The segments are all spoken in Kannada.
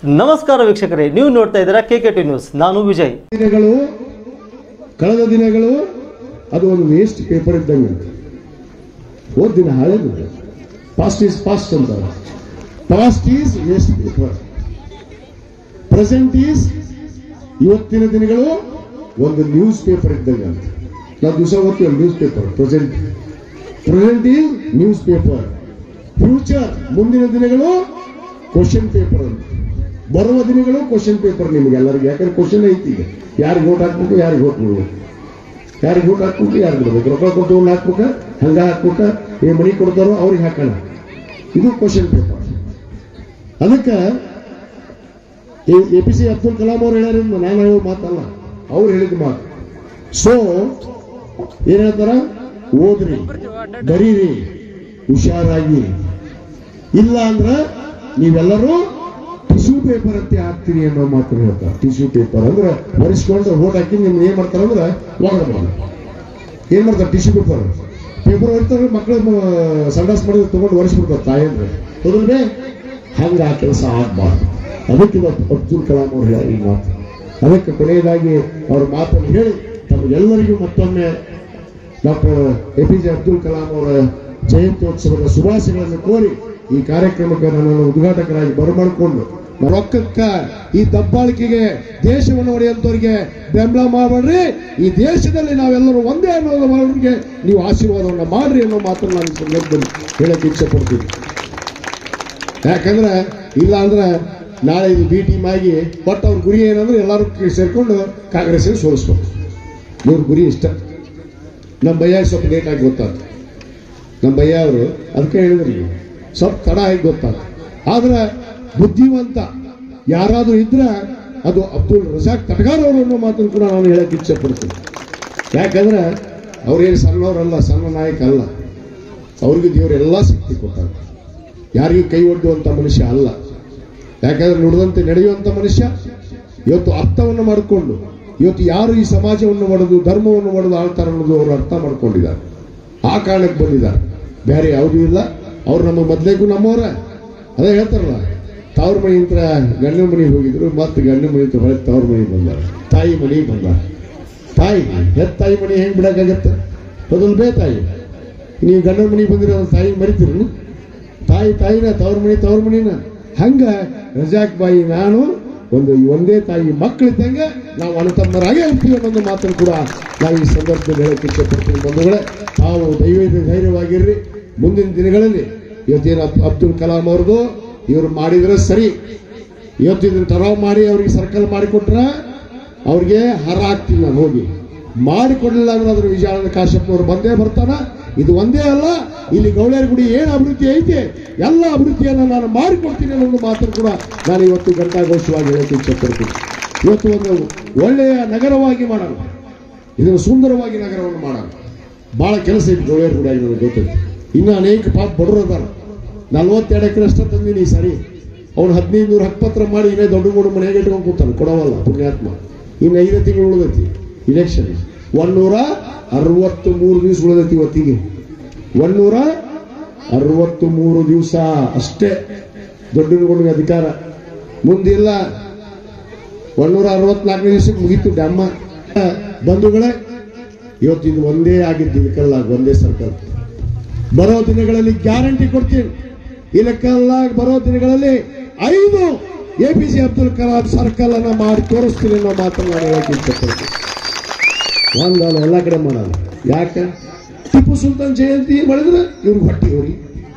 ನಮಸ್ಕಾರ ವೀಕ್ಷಕರೇ ನೀವು ನೋಡ್ತಾ ಇದ್ದೀರಾ ಕೆ ಕೆ ಟಿ ನ್ಯೂಸ್ ನಾನು ವಿಜಯ್ ದಿನಗಳು ಕಳೆದ ದಿನಗಳು ಅದು ಒಂದು ವೇಸ್ಟ್ ಪೇಪರ್ ಇದ್ದಂಗೆ ಹೋದ ದಿನ ಹಳೇದು ಪಾಸ್ಟ್ ಈಸ್ ಪಾಸ್ಟ್ ಅಂತ past is waste paper present is ಇವತ್ತಿನ ದಿನಗಳು ಒಂದು ನ್ಯೂಸ್ ಪೇಪರ್ ಇದ್ದಂಗೆ ಅಂತ ನಾವು ದಿವಸ ಓದ್ತೀವಿ newspaper present present is newspaper future ಮುಂದಿನ ದಿನಗಳು ಕ್ವಶನ್ ಪೇಪರ್ ಅಂತ ಬರುವ ದಿನಗಳು ಕ್ವಶನ್ ಪೇಪರ್ ನಿಮಗೆ ಎಲ್ಲರಿಗೂ ಯಾಕಂದ್ರೆ ಕ್ವಶನ್ ಐತಿ ಈಗ ಯಾರಿಗೆ ಓಟ್ ಹಾಕ್ಬೇಕು ಯಾರಿಗೆ ಓಟ್ ಬಿಡ್ಬೇಕು ಯಾರಿಗೆ ಓಟ್ ಹಾಕ್ಬೇಕು ಯಾರಿಗೆ ಬಿಡ್ಬೇಕು ರೊಕ್ಕ ಕೊಟ್ಟು ಅವ್ನು ಹಾಕ್ಬೇಕ ಹಂಗ ಹಾಕ್ಬೇಕ ಏ ಮನಿ ಕೊಡ್ತಾರೋ ಅವ್ರಿಗೆ ಹಾಕೋಣ ಇದು ಕ್ವಶನ್ ಪೇಪರ್ ಅದಕ್ಕೆ A P C Abdul Kalam ಅವ್ರು ಹೇಳ್ಯಾರಿಂದ ನಾನು ಹೇಳೋ ಮಾತಲ್ಲ ಅವ್ರು ಹೇಳಿದ ಮಾತು ಸೊ ಏನ್ ಹೇಳ್ತಾರ ಓದ್ರಿ ಬರೀರಿ ಹುಷಾರಾಗಿ ಇಲ್ಲ ಅಂದ್ರ ನೀವೆಲ್ಲರೂ ಟಿಶ್ಯೂ ಪೇಪರ್ ಅಂತ ಹಾಕ್ತೀರಿ ಅನ್ನೋ ಮಾತು ಹೇಳ್ತಾರೆ ಟಿಶ್ಯೂ ಪೇಪರ್ ಅಂದ್ರೆ ಒರೆಸ್ಕೊಂಡು ಓಟ್ ಹಾಕಿ ನಿಮ್ಗೆ ಏನ್ ಮಾಡ್ತಾರೆ ಅಂದ್ರೆ ಒಳಗಡೆ ಮಾಡಿ ಏನ್ ಮಾಡ್ತಾರೆ ಟಿಶ್ಯೂ ಪೇಪರ್ ಪೇಪರ್ ಹೊರಿತಾರೆ ಮಕ್ಕಳು ಸಂಡಾಸ್ ಮಾಡಿದ್ರೆ ತಗೊಂಡು ಒರೆಸ್ಬಿಡ್ತಾರೆ ತಾಯಂದ್ರೆ ಹೌದಲ್ವೇ ಹಂಗ ಆ ಕೆಲಸ ಆಗ್ಬಾರ್ದು ಅದಕ್ಕೆ ಇವತ್ತು ಅಬ್ದುಲ್ ಕಲಾಂ ಅವ್ರು ಹೇಳಿ ಈ ಮಾತು ಅದಕ್ಕೆ ಕೊನೆಯದಾಗಿ ಅವ್ರ ಮಾತನ್ನು ಹೇಳಿ ತಮಗೆಲ್ಲರಿಗೂ ಮತ್ತೊಮ್ಮೆ doctor A P J Abdul Kalam ಅವರ ಜಯಂತ್ಯೋತ್ಸವದ ಶುಭಾಶಯಗಳನ್ನು ಕೋರಿ ಈ ಕಾರ್ಯಕ್ರಮಕ್ಕೆ ನನ್ನನ್ನು ಉದ್ಘಾಟಕರಾಗಿ ಬರಮಾಡಿಕೊಂಡು ರೊಕ್ಕಕ್ಕ ಈ ದಬ್ಬಾಳಿಕೆಗೆ ದೇಶವನ್ನು ಒಡೆಯುವಂತವರಿಗೆ ಬೆಂಬಲ ಮಾಡಬೇಡ್ರಿ ಈ ದೇಶದಲ್ಲಿ ನಾವೆಲ್ಲರೂ ಒಂದೇ ಅನ್ನೋದವರಿಗೆ ನೀವು ಆಶೀರ್ವಾದವನ್ನು ಮಾಡ್ರಿ ಅನ್ನೋ ಮಾತನ್ನು ನಾನು ಈ ಸಂದರ್ಭದಲ್ಲಿ ಹೇಳಕ್ಕೆ ಇಚ್ಛೆ ಪಡ್ತೀನಿ ಯಾಕಂದ್ರೆ ಇಲ್ಲ ಅಂದ್ರೆ ನಾಳೆ ಇದು ಬಿ ಟೀಮ್ ಆಗಿ ಬಟ್ ಅವ್ರ ಗುರಿ ಏನಂದ್ರೆ ಎಲ್ಲರೂ ಸೇರ್ಕೊಂಡು ಕಾಂಗ್ರೆಸ್ ಸೋಲಿಸ್ಬೇಕು ಇವ್ರ ಗುರಿ ಇಷ್ಟ ನಮ್ಮ ಭಯ್ಯ ಸ್ವಲ್ಪ ಲೇಟ್ ಆಗಿ ಗೊತ್ತಾಯ್ತು ನಮ್ಮ ಭಯ್ಯ ಅವರು ಅದಕ್ಕೆ ಹೇಳಿದ್ರಿ ಸ್ವಲ್ಪ ತಡ ಆಗಿ ಗೊತ್ತಾಯ್ತು ಆದ್ರೆ ಬುದ್ಧಿವಂತ ಯಾರಾದ್ರೂ ಇದ್ರೆ ಅದು ಅಬ್ದುಲ್ ರಜಾಕ್ ತಟಗಾರ್ ಅವರು ಅನ್ನೋ ಮಾತನ್ನು ಕೂಡ ನಾನು ಹೇಳಕ್ಕೆ ಇಚ್ಛೆ ಪಡ್ತೀನಿ ಯಾಕಂದ್ರೆ ಅವ್ರೇನು ಸಣ್ಣವರಲ್ಲ ಸಣ್ಣ ನಾಯಕ ಅಲ್ಲ ಅವ್ರಿಗೆ ದೇವರು ಎಲ್ಲ ಶಕ್ತಿ ಕೊಟ್ಟಾಗ ಯಾರಿಗೂ ಕೈ ಒಡ್ಡುವಂತ ಮನುಷ್ಯ ಅಲ್ಲ ಯಾಕಂದ್ರೆ ನುಡಿದಂತೆ ನಡೆಯುವಂತ ಮನುಷ್ಯ ಇವತ್ತು ಅರ್ಥವನ್ನು ಮಾಡಿಕೊಂಡು ಇವತ್ತು ಯಾರು ಈ ಸಮಾಜವನ್ನು ಒಡೆದು ಧರ್ಮವನ್ನು ಒಡೆದು ಆಳ್ತಾರೆ ಅನ್ನೋದು ಅವರು ಅರ್ಥ ಮಾಡ್ಕೊಂಡಿದ್ದಾರೆ ಆ ಕಾರಣಕ್ಕೆ ಬಂದಿದ್ದಾರೆ ಬೇರೆ ಯಾವುದೂ ಇಲ್ಲ ಅವ್ರು ನಮ್ಮ ಮೊದಲೇಗೂ ನಮ್ಮವರ ಅದೇ ಹೇಳ್ತಾರಲ್ಲ ತವ್ರ ಮನೆ ಹತ್ರ ಗಂಡನ ಮನೆಗೆ ಹೋಗಿದ್ರು ಮತ್ತೆ ಗಂಡನ ಮನೆ ಹತ್ರ ಹೊರಗೆ ತವ್ರ ಮನೆಗೆ ಬಂದಾರ ತಾಯಿ ಮನೆಗೆ ಬಂದಾರ ತಾಯಿ ಹೆತ್ತ ತಾಯಿ ಮನೆ ಹೆಂಗ್ ಬಿಡಕ್ಕಾಗತ್ತೆ ಮೊದಲು ಬೇ ತಾಯಿ ನೀವು ಗಂಡನ ಮನೆಗೆ ಬಂದಿರೋ ತಾಯಿ ಮರಿತೀರಿ ತಾಯಿ ತಾಯಿನ ತವ್ರ ಮನೆ ತವ್ರ ಮನಿನ ಹಂಗ ರಜಾಕ್ ಬಾಯಿ ನಾನು ಒಂದು ಒಂದೇ ತಾಯಿ ಮಕ್ಕಳಿದ್ದಂಗೆ ನಾವು ಅಣ್ಣತಮ್ಮರಾಗೇ ಇರ್ತೀವಿ ಅನ್ನೋ ಮಾತನ್ನು ಕೂಡ ನಾವು ಈ ಸಂದರ್ಭದಲ್ಲಿ ಹೇಳಕ್ಕೆ ಇಷ್ಟಪಡ್ತೀನಿ ಬಂಧುಗಳೇ ತಾವು ದೈವ ಧೈರ್ಯವಾಗಿರ್ರಿ ಮುಂದಿನ ದಿನಗಳಲ್ಲಿ ಇವತ್ತೇನು ಅಬ್- ಅಬ್ದುಲ್ ಕಲಾಂ ಅವ್ರದ್ದು ಇವರು ಮಾಡಿದ್ರೆ ಸರಿ ಇವತ್ತು ಇದನ್ನ ಟರಾವ್ ಮಾಡಿ ಅವ್ರಿಗೆ ಸರ್ಕಲ್ ಮಾಡಿಕೊಟ್ರ ಅವ್ರಿಗೆ ಹರ ಹಾಕ್ತೀನಿ ನಾನು ಹೋಗಿ ಮಾಡಿಕೊಡ್ಲಿಲ್ಲ ಅಂದ್ರೆ ಅದ್ರ ವಿಜಯಾನಂದ ಕಾಶ್ಯಪ್ನವ್ರು ಬಂದೇ ಬರ್ತಾನ ಇದು ಒಂದೇ ಅಲ್ಲ ಇಲ್ಲಿ ಗೌಳಿಯರ ಗುಡಿ ಏನು ಅಭಿವೃದ್ಧಿ ಐತೆ ಎಲ್ಲ ಅಭಿವೃದ್ಧಿಯನ್ನು ನಾನು ಮಾಡಿಕೊಡ್ತೀನಿ ಅನ್ನೋ ಮಾತನ್ನು ಕೂಡ ನಾನು ಇವತ್ತು ಘಂಟಾಘೋಷವಾಗಿ ಹೇಳಕ್ಕೆ ಇಚ್ಛೆ ಪಡ್ತೀನಿ ಇವತ್ತು ಒಂದು ಒಳ್ಳೆಯ ನಗರವಾಗಿ ಮಾಡೋಣ ಇದನ್ನು ಸುಂದರವಾಗಿ ನಗರವನ್ನು ಮಾಡೋಣ ಬಹಳ ಕೆಲಸ ಐತಿ ಗೌಳಿಯರ ಗುಡಿಯಾಗಿ ನನಗೆ ಗೊತ್ತೈತಿ ಇನ್ನು ಅನೇಕ ಪಾಪ ಬಡವರು ಅದಾರ ನಲ್ವತ್ತೆರಡು ಎಕರೆ ಅಷ್ಟ ತಂದೀನಿ ಈ ಸರಿ ಅವ್ನು ಹದಿನೈದು ನೂರ ಹಕ್ಕಪತ್ರ ಮಾಡಿ ಇನ್ನೇ ದೊಡ್ಡ ಮೂಡು ಮನೆಗೆ ಇಟ್ಕೊಂಡು ಕೂತಾನೆ ಕೊಡವಲ್ಲ ಪುಣ್ಯಾತ್ಮ ಇನ್ನು ಐದು ತಿಂಗಳು ಉಳಿದೈತಿ ಇಲೆಕ್ಷನ್ ಒಂದೂರ ಅರವತ್ತು ಮೂರು ದಿವಸ ಉಳಿದೈತಿ ಇವತ್ತಿಗೆ ಒಂದೂರ ಅರವತ್ತು ಮೂರು ದಿವಸ ಅಷ್ಟೇ ದೊಡ್ಡನಗುಡಿಗೆ ಅಧಿಕಾರ ಮುಂದಿಲ್ಲ ಒಂದೂರ ಅರವತ್ನಾಲ್ಕನೇ ದಿವಸಕ್ಕೆ ಮುಗೀತು ಡ್ಯಾಮ ಬಂಧುಗಳೇ ಇವತ್ತು ಇದು ಒಂದೇ ಆಗಿದ್ದು ಇದಕ್ಕೆಲ್ಲ ಒಂದೇ ಸರ್ಕಲ್ ಬರೋ ದಿನಗಳಲ್ಲಿ ಗ್ಯಾರಂಟಿ ಕೊಡ್ತೀನಿ ಇದಕ್ಕೆಲ್ಲ ಬರೋ ದಿನಗಳಲ್ಲಿ ಐದು A P J Abdul Kalam circle ಅನ್ನ ಮಾಡಿ ತೋರಿಸ್ತೀನಿ ಅನ್ನೋ ಮಾತನ್ನು ನಾನು ಹೇಳಕ್ಕೆ ಇಷ್ಟಪಡ್ತೀನಿ ಒಂದಲ್ಲ ಎಲ್ಲ ಕಡೆ ಮಾಡಲ್ಲ ಯಾಕೆ ಟಿಪ್ಪು ಸುಲ್ತಾನ್ ಜಯಂತಿ ಮಾಡಿದ್ರೆ ಇವ್ರಿಗೆ ಹೊಟ್ಟಿ ಹೋರಿ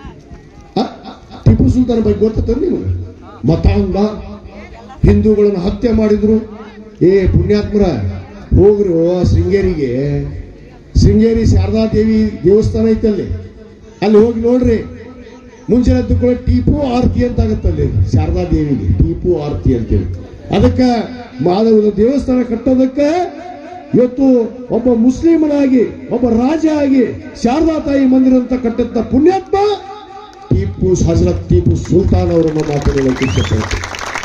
ಆ? ಟಿಪ್ಪು ಸುಲ್ತಾನ್ ಬಗ್ಗೆ ಗೊತ್ತ ನಿಮಗೆ ಮತಾಂಧ ಹಿಂದೂಗಳನ್ನು ಹತ್ಯೆ ಮಾಡಿದ್ರು ಏ ಪುಣ್ಯಾತ್ಮರ ಹೋಗ್ರಿ ಓ ಶೃಂಗೇರಿಗೆ ಶೃಂಗೇರಿ ಶಾರದಾ ದೇವಿ ದೇವಸ್ಥಾನ ಐತಲ್ಲಿ ಅಲ್ಲಿ ಹೋಗಿ ನೋಡ್ರಿ ಮುಂಚೆ ಕೂಡ ಟಿಪು ಆರತಿ ಅಂತ ಆಗತ್ತಲ್ಲಿ ಶಾರದಾ ದೇವಿಗೆ ಟಿಪು ಆರತಿ ಅಂತೇಳಿ ಅದಕ್ಕೆ ಮಾಧವದ ದೇವಸ್ಥಾನ ಕಟ್ಟೋದಕ್ಕೆ ಇವತ್ತು ಒಬ್ಬ ಮುಸ್ಲಿಮನಾಗಿ ಒಬ್ಬ ರಾಜ ಆಗಿ ಶಾರದಾ ತಾಯಿ ಮಂದಿರ ಅಂತ ಕಟ್ಟಂತ ಪುಣ್ಯಾತ್ಮ ಟಿಪ್ಪು ಹಜರತ್ ಟಿಪ್ಪು ಸುಲ್ತಾನ್ ಅವರನ್ನು ಮಾತನಾಡಕ್ಕೆ ಇಷ್ಟಪಡ್ತೀನಿ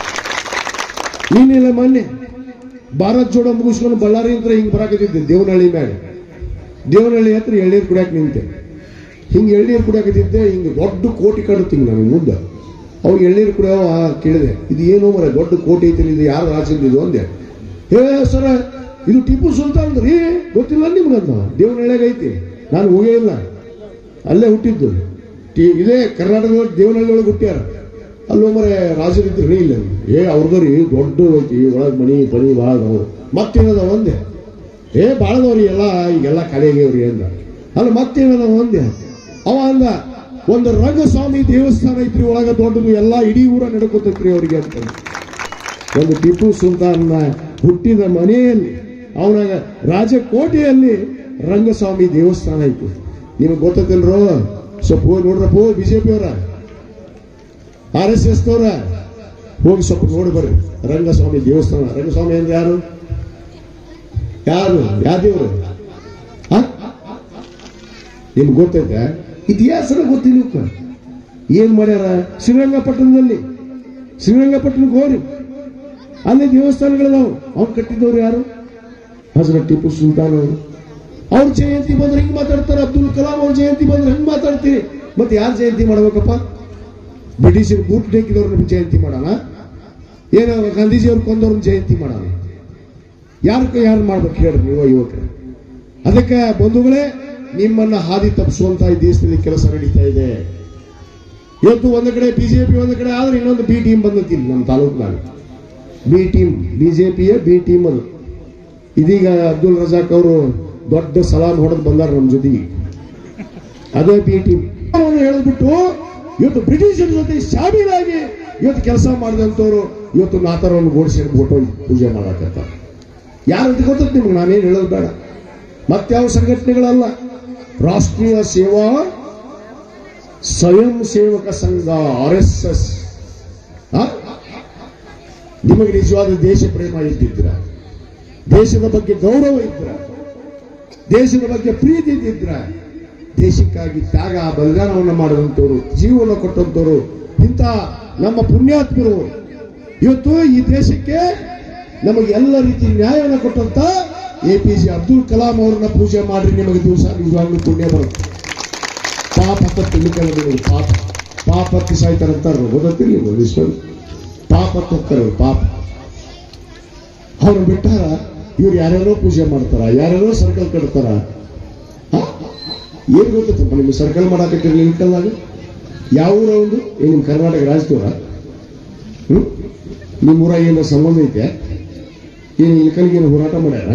ನೀನಿಲ್ಲ ಮೊನ್ನೆ ಭಾರತ್ ಜೋಡೋ ಮುಗಿಸ್ಕೊಂಡು ಬಳ್ಳಾರಿ ಹತ್ರ ಹಿಂಗ್ ಬರಾಕತ್ತಿದ್ದೆ ದೇವನಹಳ್ಳಿ ಮ್ಯಾಗ ದೇವನಹಳ್ಳಿ ಹತ್ರ ಎಳ್ನೀರು ಕುಡಿಯಾಕ ನಿಂತೆ ಹಿಂಗೆ ಎಳ್ನೀರು ಕುಡಿಯಾಕತ್ತಿದ್ದೆ ಹಿಂಗೆ ದೊಡ್ಡ ಕೋಟಿ ಕಾಣುತ್ತೀನಿ ನನಗೆ ಮುಂದೆ ಅವು ಎಳ್ನೀರು ಕುಡಿಯೋ ಕೇಳಿದೆ ಇದು ಏನು ಮರ ದೊಡ್ಡ ಕೋಟೆ ಐತಿ ಇದು ಯಾರು ರಾಜ್ಯದ ಇದು ಅಂದೆ ಹೇ ಸರ ಇದು ಟಿಪ್ಪು ಸುಲ್ತಾನ್ ರೀ ಗೊತ್ತಿಲ್ಲ ನಿಮ್ಗಂತ ದೇವನಹಳ್ಳಿಯಾಗ ಐತಿ ನಾನು ಹೋಗೇ ಇಲ್ಲ ಅಲ್ಲೇ ಹುಟ್ಟಿದ್ದು ಟಿ ಇದೇ ಕರ್ನಾಟಕದ ದೇವನಹಳ್ಳಿ ಒಳಗೆ ಹುಟ್ಟ್ಯಾರ ಅಲ್ಲೋ ಮರೆ ರಾಜರಿದ್ರು ರೀ ಇಲ್ಲ ಏ ಅವ್ರದ್ದು ರೀ ದೊಡ್ಡ ಐತಿ ಒಳಗೆ ಮನಿ ಪನಿ ಭಾಳ ಅದಾವು ಮತ್ತೇನದ ಒಂದೇ ಏ ಬಾಳದವ್ರಿ ಎಲ್ಲ ಈಗೆಲ್ಲ ಖಾಲಿ ಆಗ್ಯಾವ್ರಿ ಅಂದ ಅಲ್ಲ ಮತ್ತೇನದ ಒಂದೇ ಅವ ಅಂದ ಒಂದು ರಂಗಸ್ವಾಮಿ ದೇವಸ್ಥಾನ ಐತ್ರಿ ಒಳಗ ದೊಡ್ಡದು ಎಲ್ಲ ಇಡೀ ಊರ ನಡ್ಕೋತೈತ್ರಿ ಅವ್ರಿಗೆ ಅಂತ ಒಂದು ಟಿಪ್ಪು ಸುಲ್ತಾನ್ನ ಹುಟ್ಟಿದ ಮನೆಯಲ್ಲಿ ಅವನ ರಾಜಕೋಟೆಯಲ್ಲಿ ರಂಗಸ್ವಾಮಿ ದೇವಸ್ಥಾನ ಐತಿ ನಿಮಗೆ ಗೊತ್ತೈತಿಲ್ರೋ ಸ್ವಲ್ಪ ಹೋಗಿ ನೋಡ್ರಪ್ಪ ಬಿಜೆಪಿ ಅವರ ಆರ್ ಎಸ್ ಎಸ್ ನವರ ಹೋಗಿ ಸ್ವಲ್ಪ ನೋಡಿ ಬರ್ರಿ ರಂಗಸ್ವಾಮಿ ದೇವಸ್ಥಾನ ರಂಗಸ್ವಾಮಿ ಅಂದ್ರೆ ಯಾರು ಯಾರು ಯಾವ ದೇವರು ನಿಮ್ಗೆ ಗೊತ್ತೈತೆ ಇತಿಹಾಸನ ಗೊತ್ತಿಲ್ಲ ಇವ್ಕ. ಏನ್ ಮಾಡ್ಯಾರ ಶ್ರೀರಂಗಪಟ್ಟಣದಲ್ಲಿ ಶ್ರೀರಂಗಪಟ್ಟಣಕ್ಕೆ ಹೋಗ್ರಿ ಅಲ್ಲಿ ದೇವಸ್ಥಾನಗಳದಾವು ಅವ್ನು ಕಟ್ಟಿದವ್ರು ಯಾರು ಹಜರತ್ ಟಿಪ್ಪು ಸುಲ್ತಾನ್ ಅವರು ಅವ್ರ ಜಯಂತಿ ಬಂದ್ರೆ ಹಿಂಗ್ ಮಾತಾಡ್ತಾರೆ ಅಬ್ದುಲ್ ಕಲಾಂ ಅವ್ರ ಜಯಂತಿ ಬಂದ್ರೆ ಹೆಂಗ್ ಮಾತಾಡ್ತೀರಿ ಮತ್ತೆ ಯಾರ ಜಯಂತಿ ಮಾಡ್ಬೇಕಪ್ಪ ಬ್ರಿಟಿಷರು ಬೂಟ್ ಡೇಕಿದವ್ರನ್ನ ಜಯಂತಿ ಮಾಡೋಣ ಏನೋ ಗಾಂಧೀಜಿ ಅವ್ರು ಕೊಂದವ್ರನ್ನ ಜಯಂತಿ ಮಾಡೋಣ ಯಾರಕ್ಕೆ ಯಾರು ಮಾಡ್ಬೇಕು ಹೇಳ್ರಿ ನೀವು ಯುವಕರು ಅದಕ್ಕೆ ಬಂಧುಗಳೇ ನಿಮ್ಮನ್ನ ಹಾದಿ ತಪ್ಪಿಸುವಂತ ಈ ದೇಶದಲ್ಲಿ ಕೆಲಸ ನಡೀತಾ ಇದೆ ಇವತ್ತು ಒಂದು ಕಡೆ ಬಿಜೆಪಿ ಒಂದು ಕಡೆ ಆದ್ರೆ ಇನ್ನೊಂದು ಬಿ ಟೀಮ್ ಬಂದತಿಲ್ಲ ನಮ್ಮ ತಾಲೂಕಿನಾಗ ಬಿ ಟೀಮ್ ಬಿಜೆಪಿಯ ಬಿ ಟೀಮ್ ಅದು ಇದೀಗ ಅಬ್ದುಲ್ ರಜಾಕ್ ಅವರು ದೊಡ್ಡ ಸಲಾಮ್ ಹೊಡೆದು ಬಂದಾರ ನಮ್ಮ ಜೊತೆಗೆ ಅದೇ ಬಿ ಟೀಮ್ ಹೇಳಿದ್ಬಿಟ್ಟು ಇವತ್ತು ಬ್ರಿಟಿಷರ ಜೊತೆ ಶಾಮೀಲಾಗಿ ಇವತ್ತು ಕೆಲಸ ಮಾಡಿದಂಥವ್ರು ಇವತ್ತು ನಾತರವನ್ನು ಗೋಡಿಸಿ ಫೋಟೋ ಪೂಜೆ ಮಾಡಕತ್ತಾರೆ ಯಾರು ಅಂತ ಗೊತ್ತೈತೆ ನಿಮ್ಗೆ ನಾನೇನು ಹೇಳೋದು ಬೇಡ ಮತ್ಯಾವ ಸಂಘಟನೆಗಳಲ್ಲ ರಾಷ್ಟ್ರೀಯ ಸೇವಾ ಸ್ವಯಂ ಸೇವಕ ಸಂಘ ಆರ್ ಎಸ್ ಎಸ್ ನಿಮಗೆ ನಿಜವಾದ ದೇಶ ಪ್ರೇಮ ಇದ್ದಿದ್ರ ದೇಶದ ಬಗ್ಗೆ ಗೌರವ ಇದ್ರ ದೇಶದ ಬಗ್ಗೆ ಪ್ರೀತಿ ಇದ್ದಿದ್ರ ದೇಶಕ್ಕಾಗಿ ತ್ಯಾಗ ಬಲಿದಾನವನ್ನು ಮಾಡಿದಂಥವ್ರು ಜೀವನ ಕೊಟ್ಟಂತವ್ರು ಇಂಥ ನಮ್ಮ ಪುಣ್ಯಾತ್ಮರು ಇವತ್ತು ಈ ದೇಶಕ್ಕೆ ನಮಗೆ ಎಲ್ಲ ರೀತಿ ನ್ಯಾಯವನ್ನು ಕೊಟ್ಟಂತ A P J Abdul Kalam ಅವ್ರನ್ನ ಪೂಜೆ ಮಾಡ್ರಿ ನಿಮಗೆ ದಿವಸ ನಿಜವಾಗ್ಲೂ ಪುಣ್ಯ ಬರುತ್ತೆ ಪಾಪ ಅಂತ ತಿಳ್ಕೊಳ್ಳಿ ನಿಮಗೆ ಪಾಪ ಪಾಪ ಹತ್ತಿ ಸಾಯ್ತಾರಂತಾರ ಗೊತ್ತಿಲ್ಲ ನೀವು ವಿಶ್ವ ಪಾಪ ಅಂತ ಹೋಗ್ತಾರೆ ಅವ್ರು, ಪಾಪ ಅವ್ರು ಬಿಟ್ಟಾರ ಇವ್ರು ಯಾರ್ಯಾರೋ ಪೂಜೆ ಮಾಡ್ತಾರ ಯಾರ್ಯಾರೋ ಸರ್ಕಲ್ ಕಟ್ತಾರ ಹ? ಏನ್ ಗೊತ್ತಪ್ಪ ನಿಮ್ಗೆ ಸರ್ಕಲ್ ಮಾಡಾಕತ್ತಿರ್ಲಿ ಇನ್ಕಲ್ಲಾಗ ಯಾವ ಊರ ಒಂದು ಏ ನಿಮ್ ಕರ್ನಾಟಕ ರಾಜಕೀಯ ಹ್ಮ್ ನಿಮ್ ಊರ ಏನೋ ಸಂಬಂಧ ಐತೆ ಏನು ಇಲ್ಕಲ್ಗೆ ಏನು ಹೋರಾಟ ಮಾಡ್ಯಾರ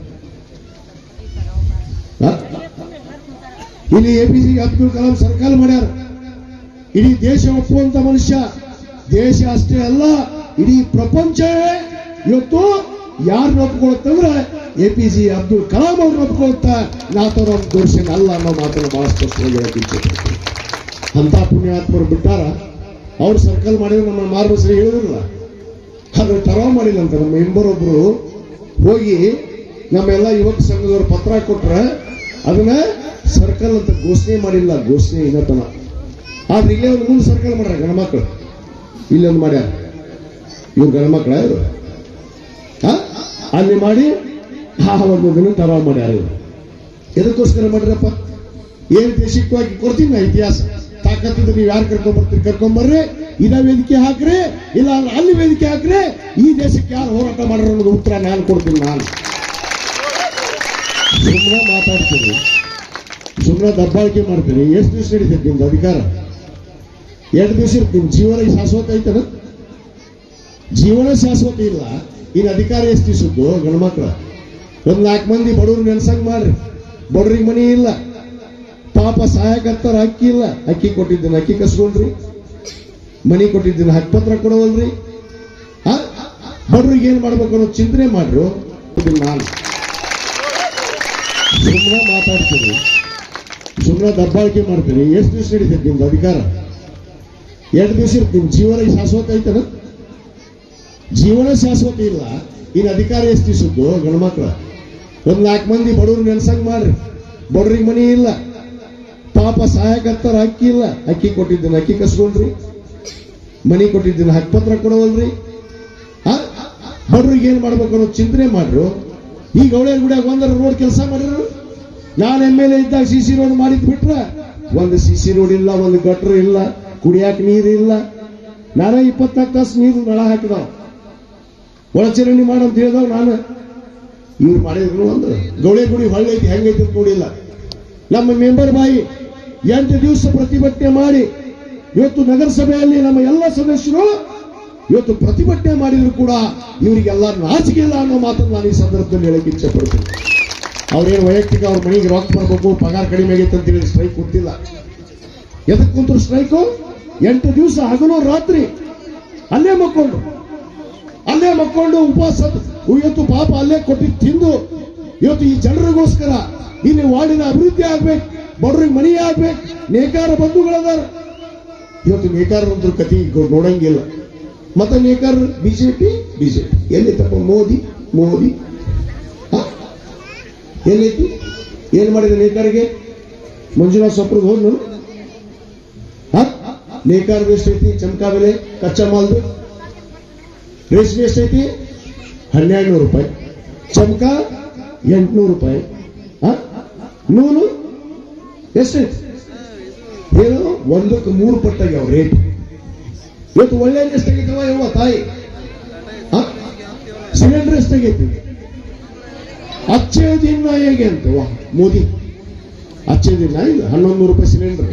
ಹ? ಇಲ್ಲಿ A P J Abdul Kalam ಸರ್ಕಾರ ಮಾಡ್ಯಾರ ಇಡೀ ದೇಶ ಒಪ್ಪುವಂತ ಮನುಷ್ಯ ದೇಶ ಅಷ್ಟೇ ಅಲ್ಲ ಇಡೀ ಪ್ರಪಂಚವೇ ಇವತ್ತು ಯಾರನ್ನ ಒಪ್ಕೊಳತ್ತಂದ್ರೆ A P J Abdul Kalam ಅವ್ರನ್ನ ಒಪ್ಕೊಳ್ತಾ ನಾತವ್ರ ದೋಷನ್ ಅಲ್ಲ ಅನ್ನೋ ಮಾತನ್ನು ಬಹಳ ಸ್ಪಷ್ಟವಾಗಿ ಹೇಳಕ್ಕೆ ಇಚ್ಛೆಪಡ್ತೀನಿ ಅಂತ ಪುಣ್ಯಾತ್ಮರು ಬಿಟ್ಟಾರ ಅವ್ರು ಸರ್ಕಲ್ ಮಾಡಿದ್ರೆ ನಮ್ಮ ಮಾರ್ಗಸರಿ ಹೇಳಿದ್ರಲ್ಲ ಅದು ಟರಾವ್ ಮಾಡಿಲ್ಲ ಅಂತ ನಮ್ಮ ಮೆಂಬರೊಬ್ರು ಹೋಗಿ ನಮ್ಮೆಲ್ಲ ಯುವಕ ಸಂಘದವ್ರು ಪತ್ರ ಕೊಟ್ರೆ ಅದನ್ನ ಸರ್ಕಲ್ ಅಂತ ಘೋಷಣೆ ಮಾಡಿಲ್ಲ ಘೋಷಣೆ ಇನ್ನತನ ಆದ್ರೆ ಇಲ್ಲೇ ಒಂದು ಮುಂದೆ ಸರ್ಕಲ್ ಮಾಡ್ಯಾರ ಗಣಮಕ್ಳು ಇಲ್ಲೊಂದು ಮಾಡ್ಯಾರ ಇವ್ರು ಗಣಮಕ್ಳ ಇವ್ರು ಆ? ಅಲ್ಲಿ ಮಾಡಿ ಆ ಒಂದು ದಿನ ಟರಾವ್ ಮಾಡ್ಯಾರ ಇವ್ರು ಎದಕ್ಕೋಸ್ಕರ ಮಾಡ್ರಪ್ಪ ಏನ್ ದೇಶಕ್ಕಾಗಿ ಕೊಡ್ತೀನಿ ನಾ ಇತಿಹಾಸ ತಾಕತ್ತಿದ್ರೆ ನೀವು ಯಾರು ಕರ್ಕೊಂಡ್ ಬರ್ತೀರಿ ಕರ್ಕೊಂಬರ್ರಿ ಇದ ವೇದಿಕೆ ಹಾಕ್ರಿ ಇಲ್ಲ ಅಂದ್ರೆ ಅಲ್ಲಿ ವೇದಿಕೆ ಹಾಕ್ರಿ ಈ ದೇಶಕ್ಕೆ ಯಾರು ಹೋರಾಟ ಮಾಡ್ರ ಅನ್ನೋದು ಉತ್ತರ ನಾನು ಕೊಡ್ತೀನಿ ನಾನು ಸುಮ್ಮನೆ ಮಾತಾಡ್ತೀನಿ ಸುಮ್ಮನೆ ದಬ್ಬಾಳಿಕೆ ಮಾಡ್ತೀನಿ ಎಷ್ಟು ದಿವಸ ನಡೀತೈತೆ ನಿಮ್ದು ಅಧಿಕಾರ ಎರಡು ದಿವಸ ಇರ್ತೀನಿ ಜೀವನ ಈ ಶಾಶ್ವತ ಐತನ ಜೀವನ ಶಾಶ್ವತ ಇಲ್ಲ ಇನ್ನು ಅಧಿಕಾರ ಎಷ್ಟು ದಿವಸದ್ದು ಗಂಡ್ಮಕ್ಳ ಒಂದ್ ನಾಲ್ಕು ಮಂದಿ ಬಡವ್ರು ನೆನ್ಸಂಗ್ ಮಾಡ್ರಿ ಬಡವ್ರಿಗೆ ಮನಿ ಇಲ್ಲ ಪಾಪ ಸಹಾಯಕರ್ತಾರ ಅಕ್ಕಿ ಇಲ್ಲ ಅಕ್ಕಿ ಕೊಟ್ಟಿದ್ದೀನಿ ಅಕ್ಕಿ ಕಸ್ಕೊಂಡ್ರಿ ಮನಿ ಕೊಟ್ಟಿದ್ದೀನಿ ಹಕ್ಪತ್ರ ಕೊಡವಲ್ರಿ ಆ? ಬಡ್ರಿಗೆ ಏನ್ ಮಾಡ್ಬೇಕು ಅನ್ನೋ ಚಿಂತನೆ ಮಾಡ್ರು ಇದನ್ನ ನಾನು ಸುಮ್ಮನೆ ಮಾತಾಡ್ತೀನಿ ಸುಮ್ಮನೆ ದಬ್ಬಾಳಿಕೆ ಮಾಡ್ತೀನಿ ಎಷ್ಟು ದಿವಸ ನಡೀತೈತೆ ನಿಮ್ದು ಅಧಿಕಾರ ಎರಡು ದಿವಸ ಇರ್ತೀನಿ ಜೀವನ ಈ ಶಾಶ್ವತ ಐತನ ಜೀವನ ಶಾಶ್ವತ ಇಲ್ಲ ಇನ್ನು ಅಧಿಕಾರ ಎಷ್ಟು ದಿವಸದ್ದು ಗಂಡ್ಮಕ್ಳ ಒಂದ್ ನಾಲ್ಕು ಮಂದಿ ಬಡವ್ರು ನೆನ್ಸಂಗ್ ಮಾಡ್ರಿ ಬಡ್ರಿಗೆ ಮನಿ ಇಲ್ಲ ಪಾಪ ಸಹಾಯಕರ್ತಾರ ಅಕ್ಕಿ ಇಲ್ಲ ಅಕ್ಕಿ ಕೊಟ್ಟಿದ್ದೀನಿ ಅಕ್ಕಿ ಕಸ್ಕೊಂಡ್ರಿ ಮನಿ ಕೊಟ್ಟಿದ್ದೀನಿ ಹಕ್ಪತ್ರ ಕೊಡವಲ್ರಿ ಆ? ಬಡ್ರಿಗೆ ಏನ್ ಮಾಡ್ಬೇಕು ಅನ್ನೋ ಚಿಂತನೆ ಮಾಡ್ರು ಈಗ ಅವಳೆ ಗುಡಿಯಾಗ ಒಂದರ ರೋಡ್ ಕೆಲಸ ಮಾಡಿದ್ರು ನಾನು ಎಮ್ ಎಲ್ ಎ ಇದ್ದಾಗ ಸಿ ಸಿ ರೋಡ್ ಮಾಡಿದ್ ಬಿಟ್ರ ಒಂದು ಸಿ ಸಿ ರೋಡ್ ಇಲ್ಲ ಒಂದು ಗಟ್ರ ಇಲ್ಲ ಕುಡಿಯಾಕ ನೀರು ಇಲ್ಲ ನಾನೇ ಇಪ್ಪತ್ನಾಲ್ಕು ತಾಸು ನೀರು ನಳ ಹಾಕಿದವ ಒಳಚರಂಡಿ ಮಾಡಂತ ಹೇಳಿದವ ನಾನು ಇವ್ರು ಮಾಡಿದ್ರು ಒಂದು ಗೌಳೆ ಗುಡಿ ಹೊಳ್ಳೆ ಐತಿ ಹೆಂಗೈತಿ ಅಂತ ನೋಡಿಲ್ಲ ನಮ್ಮ ಮೆಂಬರ್ ಬಾಯಿ ಎಂಟು ದಿವಸ ಪ್ರತಿಭಟನೆ ಮಾಡಿ ಇವತ್ತು ನಗರಸಭೆಯಲ್ಲಿ ನಮ್ಮ ಎಲ್ಲ ಸದಸ್ಯರು ಇವತ್ತು ಪ್ರತಿಭಟನೆ ಮಾಡಿದ್ರು ಕೂಡ ಇವರಿಗೆಲ್ಲ ನಾಚಿಕೆ ಇಲ್ಲ ಅನ್ನೋ ಮಾತನ್ನು ನಾನು ಈ ಸಂದರ್ಭದಲ್ಲಿ ಹೇಳಕ್ಕೆ ಇಚ್ಛೆ ಪಡ್ತೀನಿ ಅವ್ರೇನು ವೈಯಕ್ತಿಕ ಅವ್ರ ಮನೆಗೆ ರೊಕ್ಕ ಬರ್ಬೇಕು ಪಗಾರ ಕಡಿಮೆ ಆಗೈತೆ ಅಂತ ಹೇಳಿ ಸ್ಟ್ರೈಕ್ ಕೊಟ್ಟಿಲ್ಲ ಎದಕ್ಕೆ ಕುಂತರು ಸ್ಟ್ರೈಕು ಎಂಟು ದಿವಸ ಹಗಲು ರಾತ್ರಿ ಅಲ್ಲೇ ಮಕ್ಕೊಂಡು ಅಲ್ಲೇ ಮಕ್ಕೊಂಡು ಉಪವಾಸ ಇವತ್ತು ಪಾಪ ಅಲ್ಲೇ ಕೊಟ್ಟಿದ್ದು ತಿಂದು ಇವತ್ತು ಈ ಜನರಿಗೋಸ್ಕರ ಇಲ್ಲಿ ವಾರ್ಡಿನ ಅಭಿವೃದ್ಧಿ ಆಗ್ಬೇಕು ಬಡವರಿಗೆ ಮನೆ ಆಗ್ಬೇಕು ನೇಕಾರ ಬಂಧುಗಳದಾರ ಇವತ್ತು ನೇಕಾರರಂದ್ರ ಕತಿ ಈಗ ನೋಡಂಗಿಲ್ಲ ಮತ್ತೆ ನೇಕಾರ ಬಿಜೆಪಿ ಬಿಜೆಪಿ ಎಲ್ಲಿತ್ತಪ್ಪ ಮೋದಿ ಮೋದಿ ಹ? ಎಲ್ಲೈತಿ ಏನ್ ಮಾಡಿದ ನೇಕಾರಿಗೆ ಮಂಜುನಾಥ್ ಸೊಪ್ರದ ಹೋದ್ ಹ ನೇಕಾರದ ಎಷ್ಟೈತಿ ಚಮಕಾ ಬೆಲೆ ಕಚ್ಚಾ ಮಾಲ್ದು ರೇಷ್ಮೆ ಎಷ್ಟೈತಿ ಹನ್ನೆರಡು ನೂರು ರೂಪಾಯಿ ಚಮಕ ಎಂಟುನೂರು ರೂಪಾಯಿ ಹ? ನೂಲು ಎಷ್ಟೈತಿ ಏನು ಒಂದಕ್ಕೆ ಮೂರು ಪಟ್ಟಾಗ್ಯಾವ ರೇಟ್ ಇವತ್ತು ಒಳ್ಳೆ ಎಷ್ಟಾಗೈತವ ಯವ್ವ ತಾಯಿ ಹ? ಸಿಲಿಂಡರ್ ಎಷ್ಟಾಗೈತಿ ಅಚ್ಚೇ ದಿನ ಹೇಗೆ ಅಂತ ವಾ ಮೋದಿ ಅಚ್ಚೇ ದಿನ ಇಲ್ಲ ಹನ್ನೊಂದು ನೂರು ರೂಪಾಯಿ ಸಿಲಿಂಡರ್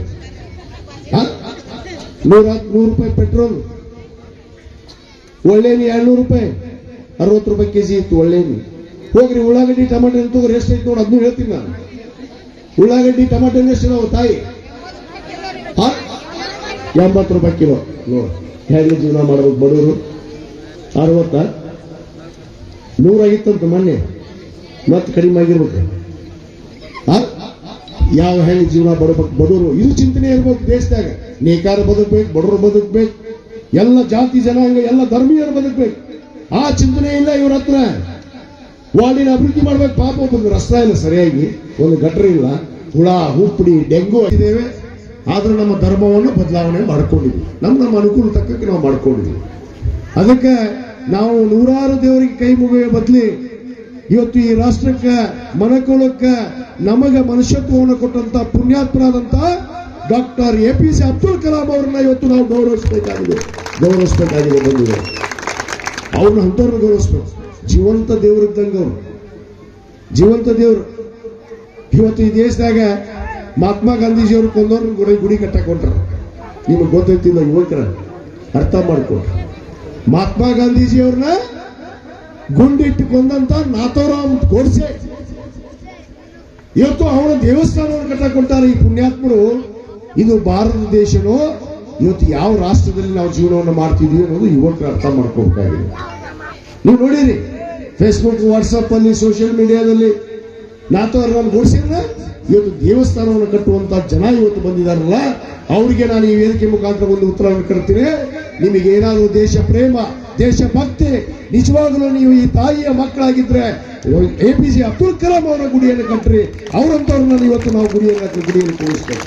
ನೂರ ನೂರು ರೂಪಾಯಿ ಪೆಟ್ರೋಲ್ ಒಳ್ಳೆನಿ ಎರಡ್ನೂರು ರೂಪಾಯಿ ಅರವತ್ತು ರೂಪಾಯಿ ಕೆಜಿ ಇತ್ತು ಒಳ್ಳೆನಿ ಹೋಗ್ರಿ ಉಳ್ಳಾಗಡ್ಡಿ ಟಮಾಟೆ ತಗೋರಿ ಎಷ್ಟೈತೆ ನೋಡಿ ಅದನ್ನು ಹೇಳ್ತೀನಿ ನಾನು ಉಳ್ಳಾಗಡ್ಡಿ ಟಮಾಟೆ ಎಷ್ಟು ನಾವು ತಾಯಿ ಹಾ? ಎಂಬತ್ತು ರೂಪಾಯಿ ಕಿಲೋ ನೋಡು ಹೇಗೆ ಜೀವನ ಮಾಡ್ಬೇಕು ಬಡವರು ಅರವತ್ತ ನೂರಾಗಿತ್ತಂತ ಮೊನ್ನೆ ಮತ್ತೆ ಕಡಿಮೆ ಆಗಿರ್ಬೇಕು ಆ? ಯಾವ ಹೆಂಗೆ ಜೀವನ ಬಡಬೇಕು ಬಡವರು ಇದು ಚಿಂತನೆ ಇರ್ಬೇಕು ದೇಶದಾಗ ನೇಕಾರ ಬದುಕ್ಬೇಕು ಬಡವರು ಬದುಕ್ಬೇಕು ಎಲ್ಲ ಜಾತಿ ಜನಾಂಗ ಎಲ್ಲ ಧರ್ಮೀಯರು ಬದುಕ್ಬೇಕು ಆ ಚಿಂತನೆ ಇಲ್ಲ ಇವ್ರ ಹತ್ರ ವಾರ್ಡಿನ ಅಭಿವೃದ್ಧಿ ಮಾಡ್ಬೇಕು ಪಾಪ ಒಬ್ಬ ರಸ್ತೆ ಇಲ್ಲ ಸರಿಯಾಗಿ ಒಂದು ಗಟ್ರ ಇಲ್ಲ ಹುಳ ಹುಪ್ಪಡಿ ಡೆಂಗು ಇದ್ದೇವೆ ಆದ್ರೆ ನಮ್ಮ ಧರ್ಮವನ್ನು ಬದಲಾವಣೆ ಮಾಡ್ಕೊಂಡಿದ್ವಿ ನಮ್ಮ ನಮ್ಮ ಅನುಕೂಲ ತಕ್ಕಕ್ಕೆ ನಾವು ಮಾಡ್ಕೊಂಡಿದ್ವಿ ಅದಕ್ಕೆ ನಾವು ನೂರಾರು ದೇವರಿಗೆ ಕೈ ಮುಗಿಯುವ ಬದಲಿ ಇವತ್ತು ಈ ರಾಷ್ಟ್ರಕ್ಕೆ ಮನಕೊಳಕ್ಕೆ ನಮಗೆ ಮನುಷ್ಯತ್ವವನ್ನು ಕೊಟ್ಟಂತ ಪುಣ್ಯಾತ್ಮರಾದಂತ doctor A P J Abdul Kalam ಅವರನ್ನ ಇವತ್ತು ನಾವು ಗೌರವಿಸಬೇಕಾಗಿದೆ ಗೌರವಿಸಬೇಕಾಗಿದೆ ಬಂದಿದೆ ಅವ್ರನ್ನ ಅಂಥವ್ರನ್ನ ಗೌರವಿಸ್ಬೇಕು ಜೀವಂತ ದೇವರಿದ್ದಂಗೆ ಅವರು ಜೀವಂತ ದೇವರು ಇವತ್ತು ಈ ದೇಶದಾಗ ಮಹಾತ್ಮ ಗಾಂಧೀಜಿಯವರು ಕೊಂದವ್ರನ್ನ ಗುಡಿ ಗುಡಿ ಕಟ್ಟಕ್ ಹೊಂಟ್ರ ನಿಮಗೆ ಗೊತ್ತೈತಿಲ್ಲ ಯುವಕರ ಅರ್ಥ ಮಾಡ್ಕೊಟ್ರು ಮಹಾತ್ಮ ಗಾಂಧೀಜಿಯವ್ರನ್ನ ಗುಂಡಿಟ್ಟು ಕೊಂದಂತ ನಾಥೋರಾಮ್ ಗೋಡ್ಸೆ ಇವತ್ತು ಅವನ ದೇವಸ್ಥಾನವನ್ನು ಕಟ್ಟಕ್ ಹೊಂಟಾರೆ ಈ ಪುಣ್ಯಾತ್ಮರು ಇದು ಭಾರತ ದೇಶನೋ ಇವತ್ತು ಯಾವ ರಾಷ್ಟ್ರದಲ್ಲಿ ನಾವು ಜೀವನವನ್ನು ಮಾಡ್ತಿದೀವಿ ಅನ್ನೋದು ಯುವಕರು ಅರ್ಥ ಮಾಡ್ಕೋಬೇಕಾಗಿದೆ ನೀವು ನೋಡಿರಿ ಫೇಸ್ಬುಕ್ ವಾಟ್ಸಪ್ ಅಲ್ಲಿ ಸೋಷಿಯಲ್ ಮೀಡಿಯಾದಲ್ಲಿ ನಾಥೋರಾಮ್ ಗೋಡ್ಸೆನ ಇವತ್ತು ದೇವಸ್ಥಾನವನ್ನು ಕಟ್ಟುವಂತ ಜನ ಇವತ್ತು ಬಂದಿದಾರಲ್ಲ ಅವರಿಗೆ ನಾನು ಈ ವೇದಿಕೆ ಮುಖಾಂತರ ಒಂದು ಉತ್ತರವನ್ನು ಕರ್ತೀನಿ ನಿಮಗೆ ಏನಾದರೂ ದೇಶ ಪ್ರೇಮ ದೇಶಭಕ್ತಿ ನಿಜವಾಗಲೂ ನೀವು ಈ ತಾಯಿಯ ಮಕ್ಕಳಾಗಿದ್ರೆ A P J Abdul Kalam ಅವರ ಗುಡಿಯನ್ನು ಕಟ್ಟ್ರಿ ಅವರಂತವ್ರನ್ನ ಇವತ್ತು ನಾವು ಗುಡಿಯನ್ನು ಕಟ್ಟಿ ಗುಡಿಯನ್ನು ಕೂರಿಸ್ತೇವೆ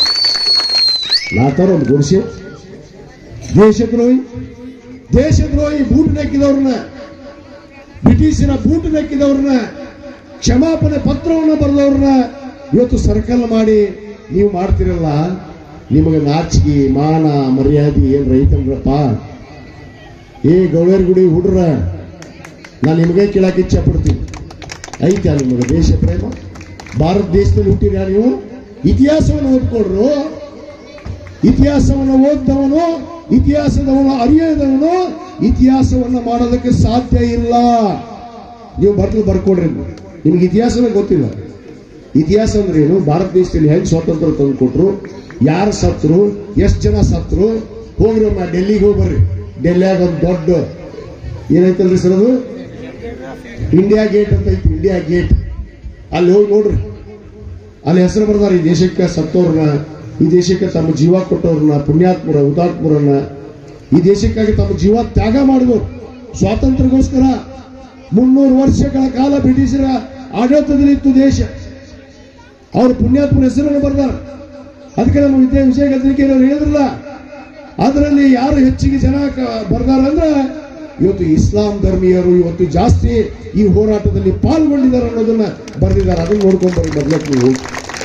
ನಾಥರ ಒಂದು ಗುಡಿಸಿ ದೇಶದ್ರೋಹಿ ದೇಶದ್ರೋಹಿ ಬೂಟ್ ನೆಕ್ಕಿದವ್ರನ್ನ ಬ್ರಿಟಿಷರ ಬೂಟ್ ನೆಕ್ಕಿದವ್ರನ್ನ ಕ್ಷಮಾಪಣೆ ಪತ್ರವನ್ನು ಬರೆದವ್ರನ್ನ ಇವತ್ತು ಸರ್ಕಲ್ ಮಾಡಿ ನೀವು ಮಾಡ್ತಿರಲ್ಲ ನಿಮಗೆ ನಾಚಿಕೆ ಮಾನ ಮರ್ಯಾದೆ ಏನ್ ರೈತನ್ರಪ್ಪ ಏ ಗೌಳರ್ಗುಡಿ ಹುಡ್ರ ನಾನು ನಿಮಗೆ ಕೇಳಕ್ಕೆ ಇಚ್ಛೆ ಪಡ್ತೀನಿ ಐತಾ ನಿಮಗೆ ದೇಶ ಪ್ರೇಮ ಭಾರತ ದೇಶದಲ್ಲಿ ಹುಟ್ಟಿರ ನೀವು ಇತಿಹಾಸವನ್ನು ಓದ್ಕೊಡ್ರು ಇತಿಹಾಸವನ್ನು ಓದ್ದವನು ಇತಿಹಾಸದವನು ಅರಿಯದವನು ಇತಿಹಾಸವನ್ನು ಮಾಡೋದಕ್ಕೆ ಸಾಧ್ಯ ಇಲ್ಲ ನೀವು ಬರ್ತು ಬರ್ಕೊಡ್ರಿ ನಿಮ್ಗೆ ಇತಿಹಾಸವೇ ಗೊತ್ತಿಲ್ಲ ಇತಿಹಾಸ ಅಂದ್ರೆ ಏನು ಭಾರತ ದೇಶದಲ್ಲಿ ಹೆಂಗ್ ಸ್ವಾತಂತ್ರ್ಯ ತಂದು ಕೊಟ್ರು ಯಾರು ಸತ್ರು ಎಷ್ಟು ಜನ ಸತ್ರು ಹೋಗ್ರಿ ಒಮ್ಮೆ ಡೆಲ್ಲಿಗೆ ಹೋಗಿ ಬರ್ರಿ ಡೆಲ್ಲಿಯಾಗ ಒಂದು ದೊಡ್ಡ ಏನೈತಲ್ರಿ ಸರ್ ಅದು ಇಂಡಿಯಾ ಗೇಟ್ ಅಂತ ಐತಿ ಇಂಡಿಯಾ ಗೇಟ್ ಅಲ್ಲಿ ಹೋಗಿ ನೋಡ್ರಿ ಅಲ್ಲಿ ಹೆಸರು ಬರ್ದಾರ ಈ ದೇಶಕ್ಕೆ ಸತ್ತೋರ್ನ ಈ ದೇಶಕ್ಕೆ ತಮ್ಮ ಜೀವ ಕೊಟ್ಟವ್ರನ್ನ ಪುಣ್ಯಾತ್ಮರ ಹುತಾತ್ಮರನ್ನ ಈ ದೇಶಕ್ಕಾಗಿ ತಮ್ಮ ಜೀವ ತ್ಯಾಗ ಮಾಡಿದವರು ಸ್ವಾತಂತ್ರ್ಯಕ್ಕೋಸ್ಕರ ಮುನ್ನೂರು ವರ್ಷಗಳ ಕಾಲ ಬ್ರಿಟಿಷರ ಆಡಳಿತದಲ್ಲಿತ್ತು ದೇಶ ಅವ್ರ ಪುಣ್ಯಾತ್ಮರ ಹೆಸರನ್ನು ಬರ್ದಾರ ಅದಕ್ಕೆ ನಮ್ಮ ವಿದ್ಯಾ ವಿಜಯ ಗದ್ರಿಕೆಯವರು ಹೇಳಿದ್ರಲ್ಲ ಅದರಲ್ಲಿ ಯಾರು ಹೆಚ್ಚಿಗೆ ಜನ ಕ- ಬರ್ದಾರ ಅಂದ್ರೆ ಇವತ್ತು ಇಸ್ಲಾಂ ಧರ್ಮೀಯರು ಇವತ್ತು ಜಾಸ್ತಿ ಈ ಹೋರಾಟದಲ್ಲಿ ಪಾಲ್ಗೊಂಡಿದ್ದಾರೆ ಅನ್ನೋದನ್ನ ಬರೆದಿದ್ದಾರೆ ಅದನ್ನ ನೋಡ್ಕೊಂಡ್ ಬರ್ರಿ ಮೊದ್ಲಕ್ಕೆ ನೀವು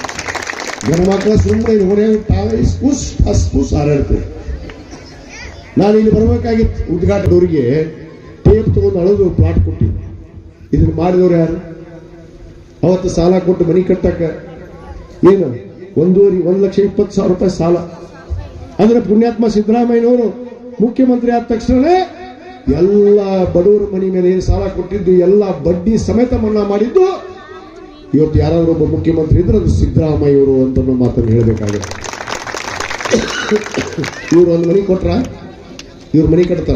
ಗಣಮಕ್ಕಳ ಸುಮ್ಮನೆ ಹೊಡೆ ತಾವೇ ಪುಸ್ ಪಸ್ ಪುಸ್ ಹಾರಾಡ್ತೀವಿ ನಾನು ಇಲ್ಲಿ ಬರಬೇಕಾಗಿತ್ತು ಉದ್ಘಾಟನದವರಿಗೆ ಟೇಪ್ ತಗೊಂಡು ಅಳದು ಪ್ಲಾಟ್ ಕೊಟ್ಟಿದ್ದೆ ಇದನ್ನ ಮಾಡಿದವ್ರು ಯಾರು ಅವತ್ತು ಸಾಲ ಕೊಟ್ಟು ಮನಿ ಕಟ್ಟಕ್ಕ ಏನು ಒಂದೂವರೆ ಒಂದು ಲಕ್ಷ ಇಪ್ಪತ್ತು ಸಾವಿರ ರೂಪಾಯಿ ಸಾಲ ಅಂದ್ರೆ ಪುಣ್ಯಾತ್ಮ ಸಿದ್ದರಾಮಯ್ಯನವರು ಮುಖ್ಯಮಂತ್ರಿ ಆದ ತಕ್ಷಣವೇ ಎಲ್ಲ ಬಡವರ ಮನೆ ಮೇಲೆ ಏನು ಸಾಲ ಕೊಟ್ಟಿದ್ದು ಎಲ್ಲ ಬಡ್ಡಿ ಸಮೇತ ಮನ್ನಾ ಮಾಡಿದ್ದು ಇವತ್ತು ಯಾರಾದ್ರೂ ಒಬ್ಬ ಮುಖ್ಯಮಂತ್ರಿ ಇದ್ರೆ ಅದು ಸಿದ್ದರಾಮಯ್ಯವರು ಅಂತ ಅನ್ನೋ ಮಾತನ್ನು ಹೇಳಬೇಕಾಗುತ್ತೆ ಇವ್ರು ಒಂದು ಮನೆ ಕೊಟ್ರ ಇವ್ರ ಮನೆ ಕಟ್ತಾರ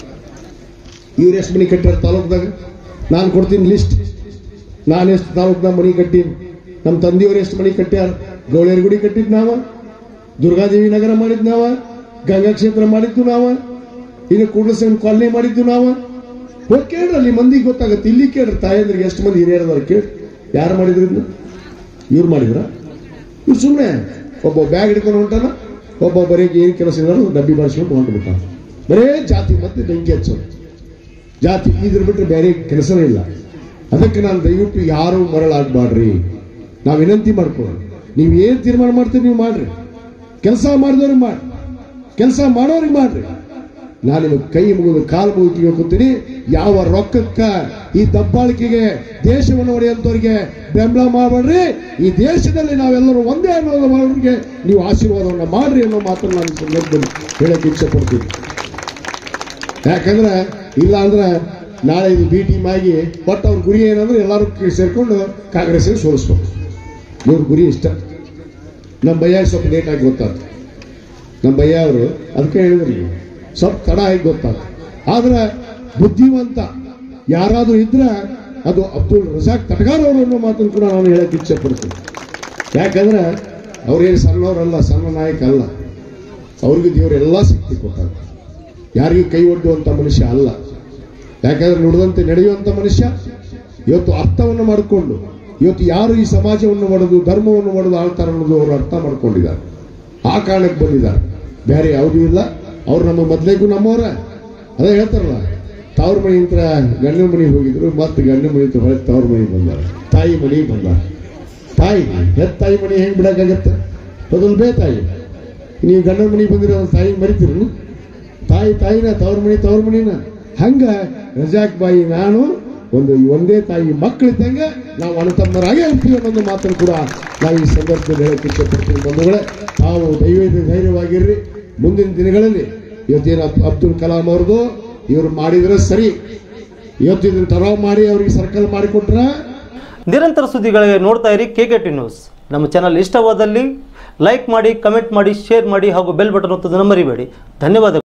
ಇವ್ರು ಎಷ್ಟು ಮನೆ ಕಟ್ಟಾರ ತಾಲೂಕ್ದಾಗ ನಾನು ಕೊಡ್ತೀನಿ ಲಿಸ್ಟ್ ನಾನು ಎಷ್ಟು ತಾಲೂಕ್ದಾಗ ಮನೆ ಕಟ್ಟೀನಿ ನಮ್ಮ ತಂದೆಯವ್ರು ಎಷ್ಟು ಮನೆ ಕಟ್ಟ್ಯಾರ ಗೌಳಿಯರ್ ಗುಡಿ ಕಟ್ಟಿದ್ ನಾವ ದುರ್ಗಾದೇವಿ ನಗರ ಮಾಡಿದ್ ನಾವ ಗಂಗಾ ಕ್ಷೇತ್ರ ಮಾಡಿದ್ದು ನಾವ ಇನ್ನು ಕೂಡಲಸಂಗ ಕಾಲನಿ ಮಾಡಿದ್ದು ನಾವ ಹೋಗಿ ಕೇಳ್ರಿ ಅಲ್ಲಿ ಮಂದಿಗೆ ಗೊತ್ತಾಗತ್ತೆ ಇಲ್ಲಿ ಕೇಳ್ರಿ ತಾಯಂದ್ರಿಗೆ ಎಷ್ಟು ಮಂದಿ ಹಿರಿಯರದಾರ ಕೇಳಿ ಯಾರು ಮಾಡಿದ್ರು ಇದನ್ನ ಇವ್ರು ಮಾಡಿದ್ರ ಇವ್ರು ಸುಮ್ಮನೆ ಒಬ್ಬ ಬ್ಯಾಗ್ ಹಿಡ್ಕೊಂಡು ಹೊಂಟಾನ ಒಬ್ಬ ಬರೀ ಏನು ಕೆಲಸ ಇಲ್ಲ ಡಬ್ಬಿ ಬಾರಿಸ್ಕೊಂಡು ಹೊಂಟ್ಬಿಟ್ಟ ಬರೇ ಜಾತಿ ಮತ್ತೆ ಬೆಂಕಿ ಹಚ್ಚೋದು ಜಾತಿ ಇದ್ರ ಬಿಟ್ರೆ ಬೇರೆ ಕೆಲಸನೇ ಇಲ್ಲ ಅದಕ್ಕೆ ನಾನು ದಯವಿಟ್ಟು ಯಾರು ಮರಳಾಗಬಾಡ್ರಿ ನಾವು ವಿನಂತಿ ಮಾಡ್ಕೊಳ್ಳೋಣ ನೀವು ಏನ್ ತೀರ್ಮಾನ ಮಾಡ್ತೀರಿ ನೀವು ಮಾಡ್ರಿ ಕೆಲಸ ಮಾಡಿದವ್ರಿಗೆ ಮಾಡ್ರಿ ಕೆಲಸ ಮಾಡೋರಿಗೆ ಮಾಡ್ರಿ ನಾನು ನಿಮಗೆ ಕೈ ಮುಗಿದು ಕಾಲು ಮುಗಿದು ಕೇಳ್ಕೊತೀನಿ ಯಾವ ರೊಕ್ಕಕ್ಕ ಈ ದಬ್ಬಾಳಿಕೆಗೆ ದೇಶವನ್ನು ಒಡೆಯುವಂತವ್ರಿಗೆ ಬೆಂಬಲ ಮಾಡಬೇಡ್ರಿ ಈ ದೇಶದಲ್ಲಿ ನಾವೆಲ್ಲರೂ ಒಂದೇ ಅನ್ನೋದವರಿಗೆ ನೀವು ಆಶೀರ್ವಾದವನ್ನ ಮಾಡ್ರಿ ಅನ್ನೋ ಮಾತನ್ನು ನಾನು ಈ ಸಂದರ್ಭದಲ್ಲಿ ಹೇಳಕ್ಕೆ ಇಚ್ಛೆ ಪಡ್ತೀನಿ ಯಾಕಂದ್ರೆ ಇಲ್ಲ ಅಂದ್ರೆ ನಾಳೆ ಇದು ಬಿ ಟೀಮ್ ಆಗಿ ಬಟ್ ಅವ್ರ ಗುರಿ ಏನಂದ್ರೆ ಎಲ್ಲರೂ ಸೇರ್ಕೊಂಡು ಕಾಂಗ್ರೆಸ್ ಸೋಲಿಸ್ಬೇಕು ಇವ್ರ ಗುರಿ ಇಷ್ಟ ನಮ್ಮ ಭಯ್ಯ ಸ್ವಲ್ಪ ಲೇಟ್ ಆಗಿ ಗೊತ್ತಾಯ್ತು ನಮ್ಮ ಭಯ್ಯ ಅವರು ಅದಕ್ಕೆ ಹೇಳಿದ್ರು ನೀವು ಸ್ವಲ್ಪ ತಡ ಆಗಿ ಗೊತ್ತಾಯ್ತು ಆದ್ರೆ ಬುದ್ಧಿವಂತ ಯಾರಾದ್ರೂ ಇದ್ರೆ ಅದು ಅಬ್ದುಲ್ ರಜಾಕ್ ತಟಗಾರ್ ಅವರು ಅನ್ನೋ ಮಾತನ್ನು ಕೂಡ ನಾನು ಹೇಳಕ್ಕೆ ಇಚ್ಛೆ ಪಡ್ತೀನಿ ಯಾಕಂದ್ರೆ ಅವ್ರೇನು ಸಣ್ಣವರಲ್ಲ ಸಣ್ಣ ನಾಯಕ ಅಲ್ಲ ಅವ್ರಿಗೆ ದೇವರು ಎಲ್ಲ ಶಕ್ತಿ ಕೊಟ್ಟಾಗ ಯಾರಿಗೂ ಕೈ ಒಡ್ಡುವಂತ ಮನುಷ್ಯ ಅಲ್ಲ ಯಾಕಂದ್ರೆ ನುಡಿದಂತೆ ನಡೆಯುವಂತ ಮನುಷ್ಯ ಇವತ್ತು ಅರ್ಥವನ್ನು ಮಾಡಿಕೊಂಡು ಇವತ್ತು ಯಾರು ಈ ಸಮಾಜವನ್ನು ಒಡೆದು ಧರ್ಮವನ್ನು ಒಡೆದು ಆಳ್ತಾರೆ ಅನ್ನೋದು ಅವರು ಅರ್ಥ ಮಾಡ್ಕೊಂಡಿದ್ದಾರೆ ಆ ಕಾರಣಕ್ಕೆ ಬಂದಿದ್ದಾರೆ ಬೇರೆ ಯಾವುದೂ ಇಲ್ಲ ಅವ್ರು ನಮ್ಮ ಮೊದಲೇಗೂ ನಮ್ಮವರ ಅದೇ ಹೇಳ್ತಾರಲ್ಲ ತವ್ರ ಮನೆ ಹತ್ರ ಗಂಡನ ಮನೆಗೆ ಹೋಗಿದ್ರು ಮತ್ತೆ ಗಂಡನ ಮನೆ ಹತ್ರ ಹೊರಗೆ ತವ್ರ ಮನೆಗೆ ಬಂದಾರ ತಾಯಿ ಮನೆಗೆ ಬಂದಾರ ತಾಯಿ ಹೆತ್ತ ತಾಯಿ ಮನೆ ಹೆಂಗ್ ಬಿಡಕ್ಕಾಗತ್ತೆ ಮೊದಲು ಬೇ ತಾಯಿ ನೀವು ಗಂಡನ ಮನೆಗೆ ಬಂದಿರೋ ಒಂದು ತಾಯಿ ಮರಿತೀರಿ ತಾಯಿ ತಾಯಿನ ತವ್ರ ಮನೆ ತವ್ರ ಮನಿನ ಹಂಗ ರಜಾಕ್ ಬಾಯಿ ನಾನು ಒಂದು ಒಂದೇ ತಾಯಿ ಮಕ್ಕಳಿದ್ದಂಗೆ ನಾವು ಅಣ್ಣತಮ್ಮರಾಗೇ ಇರ್ತೀವಿ ಅನ್ನೋದು ಮಾತನ್ನು ಕೂಡ ನಾವು ಈ ಸಂದರ್ಭದಲ್ಲಿ ಹೇಳಕ್ಕೆ ಇಷ್ಟಪಡ್ತೀನಿ ಬಂಧುಗಳೇ ತಾವು ದೈವ ಧೈರ್ಯವಾಗಿರ್ರಿ ಮುಂದಿನ ದಿನಗಳಲ್ಲಿ ಇವತ್ತೇನು ಅಬ್- ಅಬ್ದುಲ್ ಕಲಾಂ ಅವ್ರದ್ದು ಇವರು ಮಾಡಿದ್ರೆ ಸರಿ ಇವತ್ತು ಇದನ್ನ ತರಾವ್ ಮಾಡಿ ಅವ್ರಿಗೆ ಸರ್ಕಲ್ ಮಾಡಿಕೊಟ್ರ ನಿರಂತರ ಸುದ್ದಿಗಳಿಗೆ ನೋಡ್ತಾ ಇರಿ ಕೆ ಕೆ ಟಿ ನ್ಯೂಸ್ ನಮ್ಮ ಚಾನಲ್ ಇಷ್ಟವಾದಲ್ಲಿ ಲೈಕ್ ಮಾಡಿ ಕಮೆಂಟ್ ಮಾಡಿ ಶೇರ್ ಮಾಡಿ ಹಾಗೂ ಬೆಲ್ ಬಟನ್ ಒತ್ತೋದನ್ನು ಮರಿಬೇಡಿ ಧನ್ಯವಾದಗಳು